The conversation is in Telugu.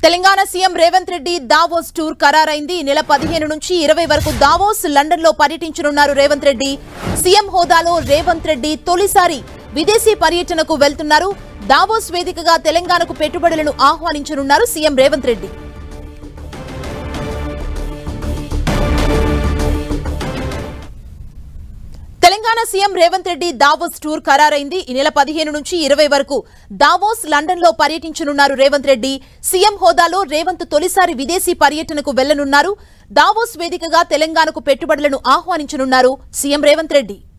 Telangana CM Revanth Reddy Davos tour ఖరారైంది ఈ నెల పదిహేను నుంచి ఇరవై వరకు దావోస్ లండన్ లో పర్యటించనున్నారు రేవంత్ రెడ్డి సీఎం హోదాలో రేవంత్ రెడ్డి తొలిసారి విదేశీ పర్యటనకు వెళ్తున్నారు దావోస్ వేదికగా తెలంగాణకు పెట్టుబడులను ఆహ్వానించనున్నారు CM Revanth Reddy Telangana CM Revanth Reddy Davos tour ఖరారైంది ఈ నెల పదిహేను నుంచి ఇరవై వరకు దావోస్ లండన్ లో పర్యటించనున్నారు రేవంత్ రెడ్డి సీఎం హోదాలో రేవంత్ తొలిసారి విదేశీ పర్యటనకు వెళ్లనున్నారు దావోస్ వేదికగా తెలంగాణకు పెట్టుబడులను ఆహ్వానించనున్నారు సీఎం రేవంత్ రెడ్డి